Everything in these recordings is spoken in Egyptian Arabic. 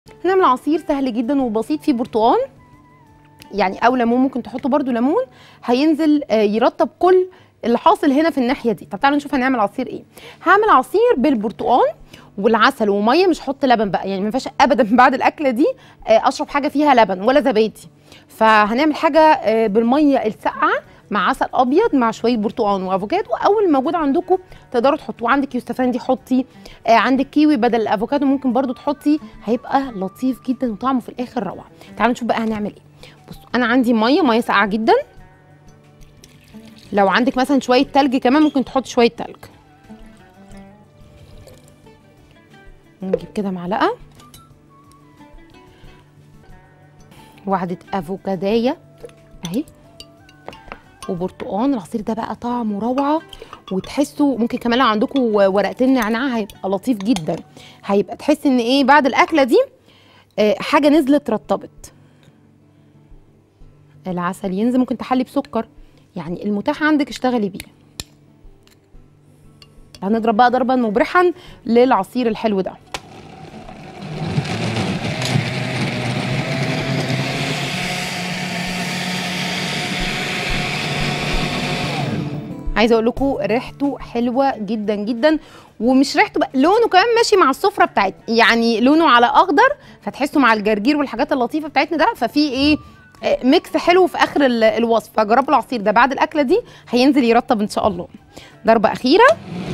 هنعمل عصير سهل جدا وبسيط فيه برتقال يعني او ليمون ممكن تحطوا برده ليمون هينزل آه، يرطب كل اللي حاصل هنا في الناحيه دي طب تعالوا نشوف هنعمل عصير ايه هعمل عصير بالبرتقال والعسل وميه مش هحط لبن بقى يعني ما ينفعش ابدا بعد الاكله دي آه، اشرب حاجه فيها لبن ولا زبادي فهنعمل حاجه آه، بالميه الساقعه مع عسل ابيض مع شويه برتقال وافوكادو او اللي موجود عندكم تقدروا تحطوه عندك يوستفندي حطي آه، عندك كيوي بدل الافوكادو ممكن برضو تحطي هيبقى لطيف جدا وطعمه في الاخر روعه تعالوا نشوف بقى هنعمل ايه بصوا انا عندي ميه ميه ساقعه جدا لو عندك مثلا شويه تلج كمان ممكن تحط شويه تلج نجيب كده معلقه واحده افوكادايه اهي وبرتقان العصير ده بقى طعمه روعه وتحسوا ممكن كمان لو عندكم ورقتين نعناع هيبقى لطيف جدا هيبقى تحس ان ايه بعد الاكله دي آه، حاجه نزلت رطبت العسل ينزل ممكن تحلي بسكر يعني المتاح عندك اشتغلي بيه هنضرب بقى ضربا مبرحا للعصير الحلو ده عايزه اقول لكم ريحته حلوه جدا جدا ومش ريحته بقى لونه كمان ماشي مع السفره بتاعتنا يعني لونه على اخضر فتحسوا مع الجرجير والحاجات اللطيفه بتاعتنا ده ففي ايه آه، ميكس حلو في اخر ال- الوصف فجربوا العصير ده بعد الاكله دي هينزل يرطب ان شاء الله ضربه اخيره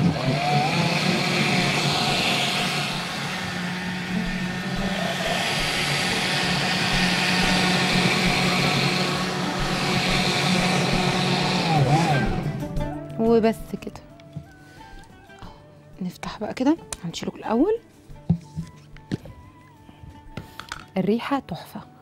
وبس كده أهو، نفتح بقى كده هنشيله الاول الريحه تحفه